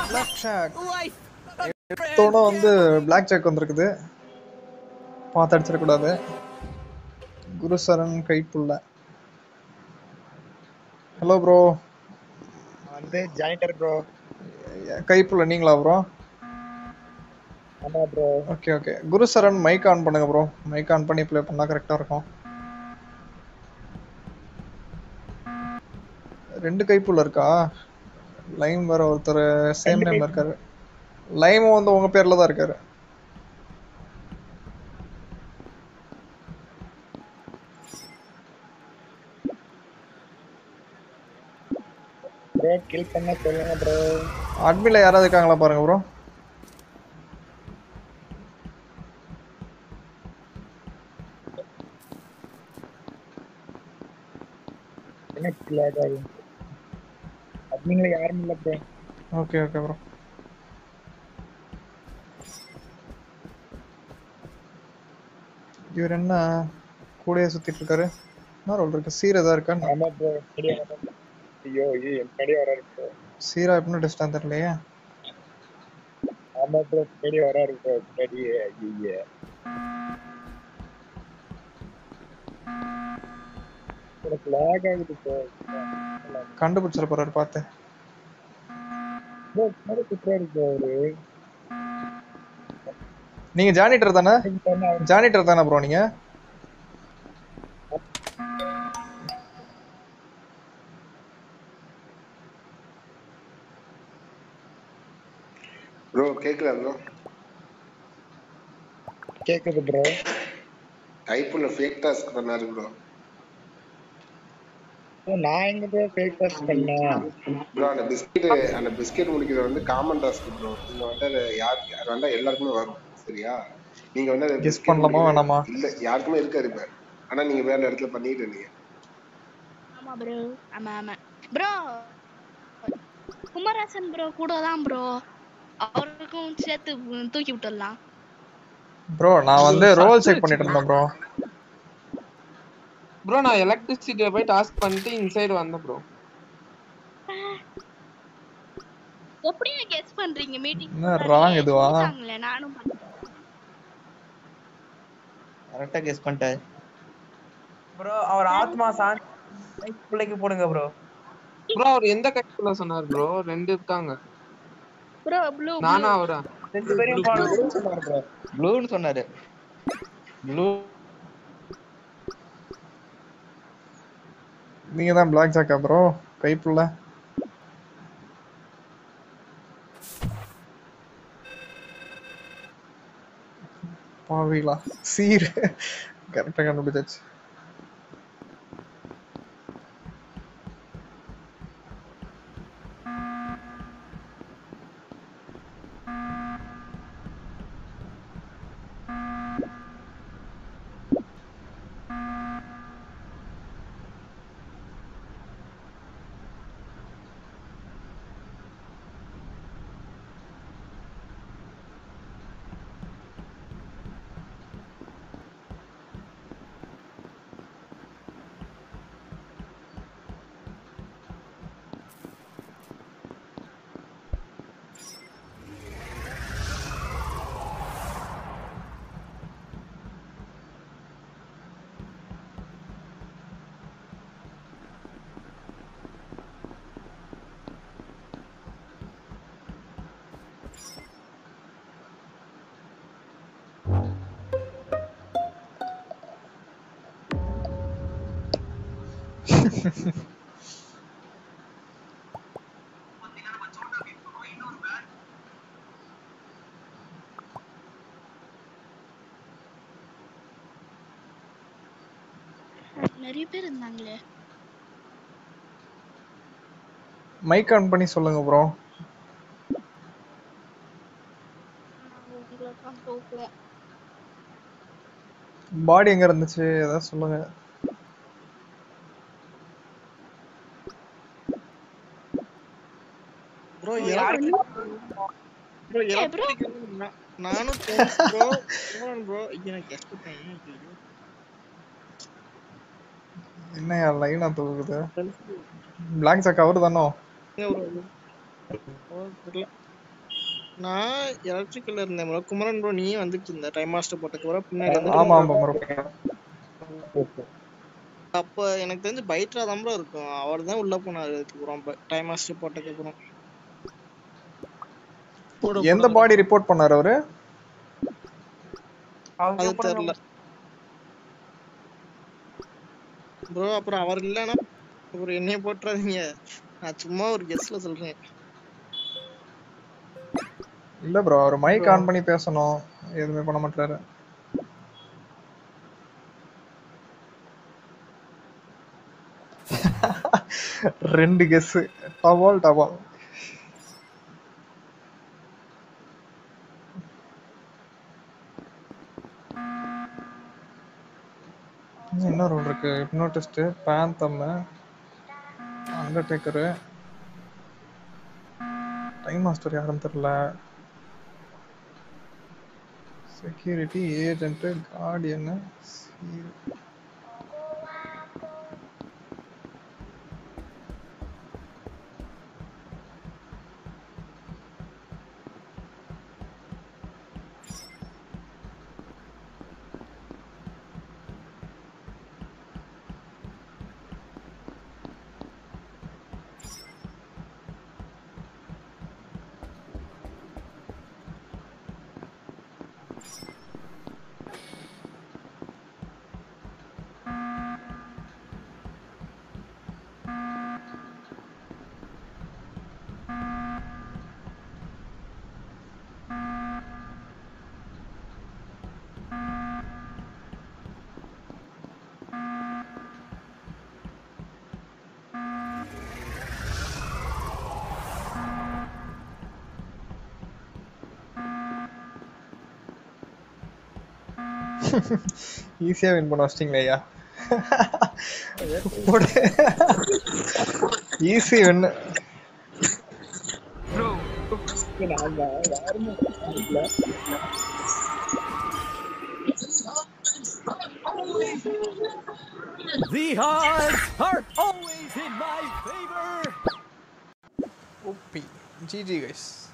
Black shock Life. எடுத்தோட வந்து black jack வந்திருக்குது பார்த்து அடிச்சிடக்கூடாது குருசரன் கைப்புள்ள ஹலோ ப்ரோ வந்து ஜாயிண்டர் ப்ரோ கைப்புள்ள நீங்களா ப்ரோ ஆமா bro okay okay Gurucharan mic on பண்ணுங்க ப்ரோ மைக் ஆன் பண்ணி ப்ளே பண்ணா கரெக்டாக இருக்கும் ரெண்டு கைப்புள்ள இருக்கா லைம் வேற ஒருத்தர் சேம் நேம்ல இருக்காரு லைம் வந்து உங்க பேர்ல தான் இருக்காரு ப்ரோ கில் பண்ண சொல்லுங்க ப்ரோ அட்மின்ல யாராவது இருக்காங்களா பாருங்க ப்ரோ என்ன லேக் ஆகும் அட்மின்ல யாரும் இல்ல ப்ரோ ஓகே ஓகே ப்ரோ இவர் என்ன கூடயே சுத்திட்டு இருக்காரு என்ன ரோல் இருக்கு சீர் ஏதா இருக்கா ஆமா ப்ரோ ஐயோ ஐயோ என் படி வராரு ப்ரோ சீரா எப்படின்னு டிஸ்டான் தெரியலையே ஆமா ப்ரோ படி வராரு ப்ரோ படி ஐயே எனக்கு லேக் ஆகுது ப்ரோ கண்டுபிடிச்சிட போறாரு பார்த்து ப்ரோ மேல குத்துறாரு ப்ரோ அவரு நீங்க ஜானிட்டர் தானே ஜானிட்டர் தானே ப்ரோ நீங்க ப்ரோ கேக்குதா ப்ரோ கேக்குது ப்ரோ டைப்புல ஃபேக் டாஸ்க் பண்ணாரு ப்ரோ நான் எங்க ப்ரோ ஃபேக் பாஸ் பண்ணேன் ப்ரோ அந்த பிஸ்கெட் அந்த பிஸ்கெட் முடிக்கிறது வந்து காமன் டாஸ்க் ப்ரோ நீங்க வந்து அது யார் அது வந்தா எல்லாருக்குமே வரும் சரியா நீங்க வந்து அதை Guess பண்ணலாமா வேணாமா? இல்ல யாருக்குமே இருக்காது இப்ப ஆனா நீங்க வேற இடத்துல பண்ணிட்டு இருந்தீங்க ஆமா ப்ரோ ஆமா ஆமா ப்ரோ குமராசன் ப்ரோ கூட தான் ப்ரோ அவருக்கும் சேர்த்து தூக்கி விட்டுடலாம் ப்ரோ நான் வந்து ரோல் செக் பண்ணிட்டு இருந்தேன் ப்ரோ ப்ரோ நான் எலக்ட்ரிசிட்டியை போய் டாஸ்க் பண்ணிட்டு இன்சைடு வந்தேன் ப்ரோ எப்படியா கெஸ் பண்றீங்க மீட்டிங் என்ன wrong இதுவா? நானும் பண்ணேன். கரெக்டா கெஸ் பண்ணிட்டாரு ப்ரோ அவர் ஆத்மா சாந்தி பிள்ளைக்கு போடுங்க ப்ரோ ப்ரோ அவர் எந்த கைக்குள்ள சொன்னார் ப்ரோ ரெண்டு இருக்காங்க ப்ரோ ப்ளூ நானா அவரா ரெண்டு பேரையும் பாருங்க ப்ளூன்னு சொன்னாரு ப்ளூ நீங்க தான் பிளாக் ஜாக்கா ப்ரோ கைப்புள்ள பாவிகளா சீர் கரெக்டா கண்டுபிடிச்சாச்சு நிறைய பேர் இருந்தாங்களே மைக் ஆன் பண்ணி சொல்லுங்க ப்ரோ உங்களை தான் தூக்குவோம் பாடி எங்க இருந்துச்சு ஏதாவது சொல்லுங்க ப்ரோ யாருக்கு? ப்ரோ ஏய், bro. நானும் ப்ரோ ப்ரோ எனக்கு கெஸ்ட் பண்ணேன் என்னையா லைனா தூக்குது பிளாக் ஜாக் அவரு தானோ தெரியல நான் எலக்ட்ரிக்கல்ல இருந்தேன் ப்ரோ குமரன் ப்ரோ நீயே வந்துட்டு இருந்த டைம் மாஸ்டர் போட்டதுக்கு அப்புறம் பின்னாடி வந்து ஆமா ஆமா ப்ரோ அப்ப எனக்கு தெரிஞ்சு பைட்ரா தான் ப்ரோ இருக்கும் அவர் தான் உள்ள போனாரு அதுக்கப்புறம் டைம் மாஸ்டர் போட்டதுக்கு அப்புறம் போடு, எந்த போடு. பாடி ரிப்போர்ட் பண்ணாரு அவரு அவங்க அது போடுங்க. தெரியல ப்ரோ அப்புறம் அவர் இல்லைன்னா அப்புறம் என்னைய போட்டுறாதீங்க நான் சும்மா ஒரு கெஸ்ட்ல சொல்றேன் இல்ல ப்ரோ அவர் மைக் ஆன் பண்ணி பேசணும் எதுவுமே பண்ண மாட்டாரு ரெண்டு கெஸ் டபால் டபால் இன்னும் என்ன ரோல் இருக்கு hypnotist phantom undertaker time master யாருன்னு தெரியல security agent guardian easy win பண்ண வச்சிட்டீங்களே ஐயா easy win The odds are always in my favor. OP GG guys